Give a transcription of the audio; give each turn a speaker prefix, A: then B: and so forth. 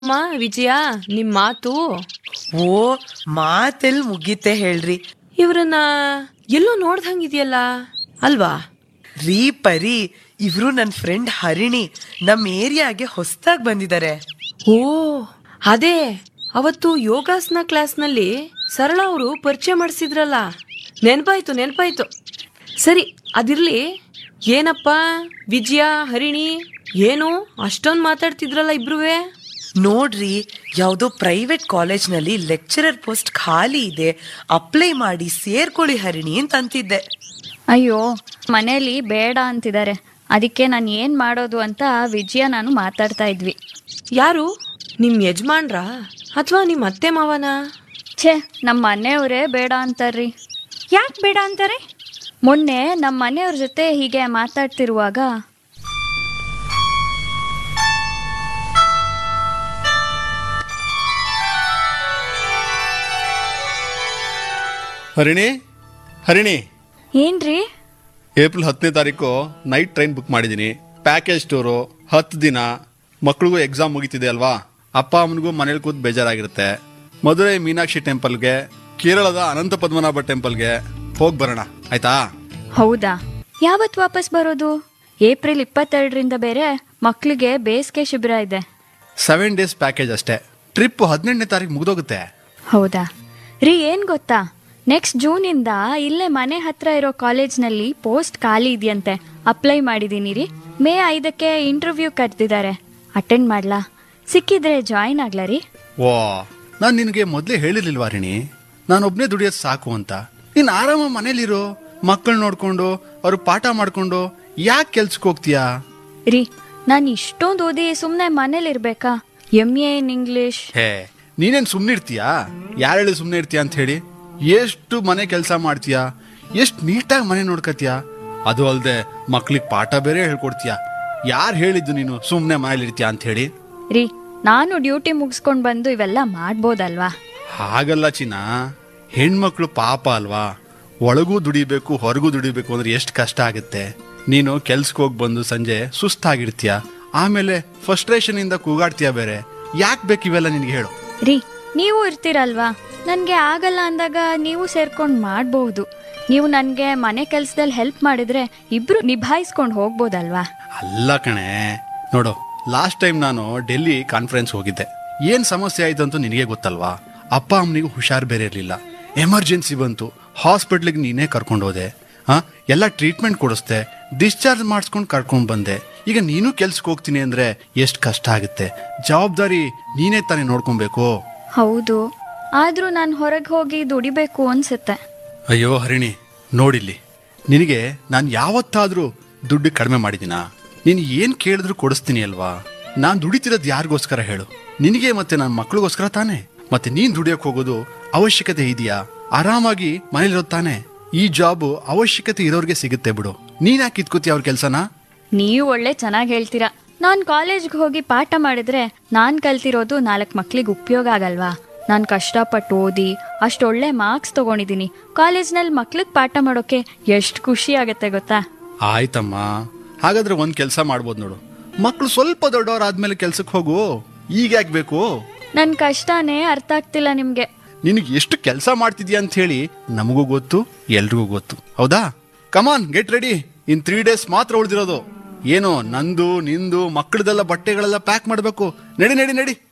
A: ಅಮ್ಮ ವಿಜಯ ನಿಮ್ ಮಾತು
B: ಓ ಮಾತೆಲ್ ಮುಗೀತೆ ಹೇಳ್ರಿ
A: ಇವ್ರನ್ನ ಎಲ್ಲೋ ನೋಡ್ದಂಗಿದ್ಯಲ್ಲ ಅಲ್ವಾ
B: ರೀ ಪರಿ ಇವ್ರು ನನ್ ಫ್ರೆಂಡ್ ಹರಿಣಿ ನಮ್ ಏರಿಯಾಗೆ ಹೊಸ್ದಾಗ್ ಬಂದಿದ್ದಾರೆ
A: ಓ ಅದೇ ಅವತ್ತು ಯೋಗಾಸನ ಕ್ಲಾಸ್ನಲ್ಲಿ ಸರಳ ಅವರು ಪರಿಚಯ ಮಾಡಿಸಿದ್ರಲ್ಲ ನೆನ್ಪಾಯ್ತು ನೆನ್ಪಾಯ್ತು ಸರಿ ಅದಿರ್ಲಿ ಏನಪ್ಪ ವಿಜಯ ಹರಿಣಿ ಏನು ಅಷ್ಟೊಂದ್ ಮಾತಾಡ್ತಿದ್ರಲ್ಲ ಇಬ್ರುವೆ
B: ನೋಡ್ರಿ ಯಾವ್ದೋ ಪ್ರೈವೇಟ್ ಕಾಲೇಜ್ನಲ್ಲಿ ಲೆಕ್ಚರರ್ ಪೋಸ್ಟ್ ಖಾಲಿ ಇದೆ ಅಪ್ಲೈ ಮಾಡಿ ಸೇರ್ಕೊಳ್ಳಿ ಹರಿಣಿ ಅಂತ ಅಂತಿದ್ದೆ
C: ಅಯ್ಯೋ ಮನೇಲಿ ಬೇಡ ಅಂತಿದ್ದಾರೆ ಅದಕ್ಕೆ ನಾನು ಏನು ಮಾಡೋದು ಅಂತ ವಿಜಯ ನಾನು ಮಾತಾಡ್ತಾ ಇದ್ವಿ
A: ಯಾರು ನಿಮ್ ಯಜಮಾನ್ರ ಅಥವಾ ನಿಮ್ ಅತ್ತೆ ಮಾವನ
C: ಛೇ ನಮ್ಮ ಮನೆಯವರೇ ಬೇಡ ಅಂತಾರ್ರಿ ಯಾಕೆ ಬೇಡ ಅಂತಾರೆ ಮೊನ್ನೆ ನಮ್ಮ ಮನೆಯವ್ರ ಜೊತೆ ಹೀಗೆ ಮಾತಾಡ್ತಿರುವಾಗ
D: ಹರಿಣಿ ಹರಿಣಿ
C: ಏನ್ರಿ
D: ಏಪ್ರಿಲ್ ಹತ್ತನೇ ತಾರೀಕು ನೈಟ್ ಟ್ರೈನ್ ಬುಕ್ ಮಾಡಿದ್ದೀನಿ ಪ್ಯಾಕೇಜ್ ಟೂರು ಹತ್ತು ದಿನ ಮಕ್ಳಿಗೂ ಎಕ್ಸಾಮ್ ಮುಗಿತಿದೆ ಅಲ್ವಾ ಅಪ್ಪ ಅಮ್ಮನಿಗೂ ಮನೇಲಿ ಕೂತ್ ಬೇಜಾರಾಗಿರುತ್ತೆ ಮಧುರೈ ಮೀನಾಕ್ಷಿ ಟೆಂಪಲ್ಗೆ ಕೇರಳದ ಅನಂತ ಪದ್ಮನಾಭ ಟೆಂಪಲ್ಗೆ ಹೋಗಿ ಬರೋಣ ಆಯ್ತಾ
C: ಹೌದಾ ಯಾವತ್ತು ವಾಪಸ್ ಬರೋದು ಏಪ್ರಿಲ್ ಇಪ್ಪತ್ತೆರಡರಿಂದ ಬೇರೆ ಮಕ್ಕಳಿಗೆ ಬೇಸಿಗೆ ಶಿಬಿರ ಇದೆ
D: ಸೆವೆನ್ ಡೇಸ್ ಪ್ಯಾಕೇಜ್ ಅಷ್ಟೇ ಟ್ರಿಪ್ ಹದಿನೆಂಟನೇ ತಾರೀಕು ಮುಗ್ದೋಗುತ್ತೆ
C: ಹೌದಾ ರೀ ಏನ್ ಗೊತ್ತಾ ನೆಕ್ಸ್ಟ್ ಜೂನಿಂದ ಇಲ್ಲೇ ಮನೆ ಹತ್ರ ಇರೋ ಕಾಲೇಜ್ನಲ್ಲಿ ಪೋಸ್ಟ್ ಖಾಲಿ ಇದೆಯಂತೆ ಅಪ್ಲೈ ಮಾಡಿದೀನಿ ರೀ ಮೇ ಐದಕ್ಕೆ ಇಂಟರ್ವ್ಯೂ ಕರೆದಿದ್ದಾರೆ ಅಟೆಂಡ್ ಮಾಡ್ಲಾ ಸಿಕ್ಕಿದ್ರೆ ಜಾಯಿನ್ ಆಗ್ಲಾ ರೀ
D: ಓ ನಾನು ನಿನಗೆ ಮೊದಲೇ ಹೇಳಿರ್ಲಿಲ್ವಾ ಹರಿಣಿ ನಾನು ಒಬ್ಬನೇ ದುಡಿಯೋದು ಸಾಕು ಅಂತ ನೀನು ಆರಾಮ ಮನೇಲಿರು ಮಕ್ಕಳು ನೋಡ್ಕೊಂಡು ಅವ್ರು ಪಾಠ ಮಾಡ್ಕೊಂಡು ಯಾಕೆ ಕೆಲ್ಸಕ್ಕೆ ಹೋಗ್ತೀಯಾ
C: ರೀ ನಾನು ಇಷ್ಟೊಂದು ಓದಿ ಸುಮ್ಮನೆ ಮನೇಲಿರ್ಬೇಕಾ M A in English
D: hey ನೀನೇನ್ ಸುಮ್ನೆ ಇರ್ತೀಯಾ ಯಾರು ಹೇಳಿ ಸುಮ್ನೆ ಇರ್ತೀಯ ಅಂತ ಹೇಳಿ ಎಷ್ಟು ಮನೆ ಕೆಲಸ ಮಾಡ್ತೀಯಾ ಎಷ್ಟು ನೀಟಾಗಿ ಮನೆ ನೋಡ್ಕತ್ತೀಯ ಅದು ಅಲ್ದೆ ಮಕ್ಳಿಗೆ ಪಾಠ ಬೇರೆ ಹೇಳ್ಕೊಡ್ತೀಯ ಯಾರು ಹೇಳಿದ್ದು ನೀನು ಸುಮ್ನೆ ಮನೇಲಿ ಇರ್ತೀಯ ಅಂತ ಹೇಳಿ
C: ರೀ ನಾನು ಡ್ಯೂಟಿ ಮುಗಿಸ್ಕೊಂಡು ಬಂದು ಇವೆಲ್ಲ ಮಾಡ್ಬೋದಲ್ವಾ
D: ಹಾಗಲ್ಲ ಚಿನ್ನ ಹೆಣ್ಮಕ್ಳು ಪಾಪ ಅಲ್ವಾ ಒಳಗೂ ದುಡಿಬೇಕು ಹೊರಗೂ ದುಡಿಬೇಕು ಅಂದ್ರೆ ಎಷ್ಟು ಕಷ್ಟ ಆಗುತ್ತೆ ನೀನು ಕೆಲ್ಸಕ್ಕೆ ಹೋಗಿ ಬಂದು ಸಂಜೆ ಸುಸ್ತಾಗಿರ್ತೀಯ ಆಮೇಲೆ ಫ್ರಸ್ಟ್ರೇಷನ್ ಇಂದ ಕೂಗಾಡ್ತೀಯ ಬೇರೆ ಯಾಕೆ ಬೇಕು ಇವೆಲ್ಲ ನಿನ್ಗೆ ಹೇಳು
C: ರೀ ನೀವು ಇರ್ತೀರಲ್ವಾ ನನಗೆ ಆಗಲ್ಲ ಅಂದಾಗ ನೀವು ಸೇರ್ಕೊಂಡು ಮಾಡಬಹುದು ನೀವು ನನಗೆ ಮನೆ ಕೆಲಸದಲ್ಲಿ ಹೆಲ್ಪ್ ಮಾಡಿದ್ರೆ ಇಬ್ರು ನಿಭಾಯಿಸ್ಕೊಂಡು ಹೋಗ್ಬೋದಲ್ವಾ
D: ಅಲ್ಲ ಕಣೆ ನೋಡು ಲಾಸ್ಟ್ ಟೈಮ್ ನಾನು ಡೆಲ್ಲಿ ಕಾನ್ಫರೆನ್ಸ್ ಹೋಗಿದ್ದೆ ಏನ್ ಸಮಸ್ಯೆ ಆಯ್ತು ಅಂತ ನಿನಗೆ ಗೊತ್ತಲ್ವಾ ಅಪ್ಪ ಅಮ್ಮನಿಗೂ ಹುಷಾರ್ ಬೇರೆ ಇರಲಿಲ್ಲ ಎಮರ್ಜೆನ್ಸಿ ಬಂತು ಹಾಸ್ಪಿಟ್ಲಿಗೆ ನೀನೇ ಕರ್ಕೊಂಡು ಹೋದೆ ಹಾ ಎಲ್ಲ ಟ್ರೀಟ್ಮೆಂಟ್ ಕೊಡಿಸ್ದೆ ಡಿಸ್ಚಾರ್ಜ್ ಮಾಡಿಸ್ಕೊಂಡು ಕರ್ಕೊಂಡು ಬಂದೆ ಈಗ ನೀನು ಕೆಲ್ಸಕ್ಕೆ ಹೋಗ್ತೀನಿ ಅಂದ್ರೆ ಎಷ್ಟು ಕಷ್ಟ ಆಗುತ್ತೆ ಜವಾಬ್ದಾರಿ ನೀನೇ ತಾನೇ ನೋಡ್ಕೊಬೇಕು
C: ಹೌದು ಆದ್ರೂ ನಾನು ಹೊರಗೆ ಹೋಗಿ ದುಡಿಬೇಕು ಅನ್ಸುತ್ತೆ
D: ಅಯ್ಯೋ ಹರಿಣಿ ನೋಡಿಲ್ಲಿ ನಿನಗೆ ನಾನು ಯಾವತ್ತಾದ್ರೂ ದುಡ್ಡು ಕಡಿಮೆ ಮಾಡಿದಿನಾ ನೀನು ಏನ್ ಕೇಳಿದ್ರು ಕೊಡಿಸ್ತೀನಿ ಅಲ್ವಾ ನಾನು ದುಡಿತಿರೋದು ಯಾರಿಗೋಸ್ಕರ ಹೇಳು ನಿನಗೆ ಮತ್ತೆ ನನ್ನ ಮಕ್ಳಿಗೋಸ್ಕರ ತಾನೆ ಮತ್ತೆ ನೀನ್ ದುಡಿಯಕ್ ಹೋಗೋದು ಅವಶ್ಯಕತೆ ಇದೆಯಾ ಆರಾಮಾಗಿ ಮನೇಲಿರೋದು ತಾನೆ ಈ ಜಾಬ್ ಅವಶ್ಯಕತೆ ಇರೋರ್ಗೆ ಸಿಗುತ್ತೆ ಬಿಡು ನೀನ್ ಯಾಕೆ ಇತ್ಕೋತಿ ಅವ್ರ ಕೆಲ್ಸನ
C: ನೀವು ಒಳ್ಳೆ ಚೆನ್ನಾಗಿ ಹೇಳ್ತೀರಾ ನಾನು ಕಾಲೇಜ್ಗೆ ಹೋಗಿ ಪಾಠ ಮಾಡಿದ್ರೆ ನಾನು ಕಲ್ತಿರೋದು ನಾಲ್ಕು ಮಕ್ಳಿಗೆ ಉಪಯೋಗ ಆಗಲ್ವಾ ನಾನು ಕಷ್ಟಪಟ್ಟು ಓದಿ ಅಷ್ಟೊಳ್ಳೆ ಮಾರ್ಕ್ಸ್ ತಗೊಂಡಿದ್ದೀನಿ ಕಾಲೇಜ್ನಲ್ಲಿ ಮಕ್ಳಿಗೆ ಪಾಠ ಮಾಡೋಕೆ ಎಷ್ಟು ಖುಷಿ ಆಗತ್ತೆ ಗೊತ್ತಾ
D: ಆಯ್ತಮ್ಮ ಹಾಗಾದ್ರೆ ಒಂದ್ ಕೆಲಸ ಮಾಡ್ಬೋದು ನೋಡು ಮಕ್ಳು ಸ್ವಲ್ಪ ದೊಡ್ಡವರಾದ್ಮೇಲೆ ಕೆಲ್ಸಕ್ಕೆ ಹೋಗು ಈಗ ಯಾಕೆ ಬೇಕು
C: ನನ್ನ ಕಷ್ಟನೇ ಅರ್ಥ ಆಗ್ತಿಲ್ಲ ನಿಮಗೆ
D: ನಿನಗೆ ಎಷ್ಟು ಕೆಲಸ ಮಾಡ್ತಿದ್ಯಾ ಅಂತ ಹೇಳಿ ನಮಗೂ ಗೊತ್ತು ಎಲ್ರಿಗೂ ಗೊತ್ತು ಹೌದಾ come on get ready in three days ಮಾತ್ರ ಉಳಿದಿರೋದು ಏನು ನಂದು ನಿಂದು ಮಕ್ಕಳದೆಲ್ಲ ಬಟ್ಟೆಗಳೆಲ್ಲ ಪ್ಯಾಕ್ ಮಾಡಬೇಕು ನಡಿ ನಡಿ ನಡಿ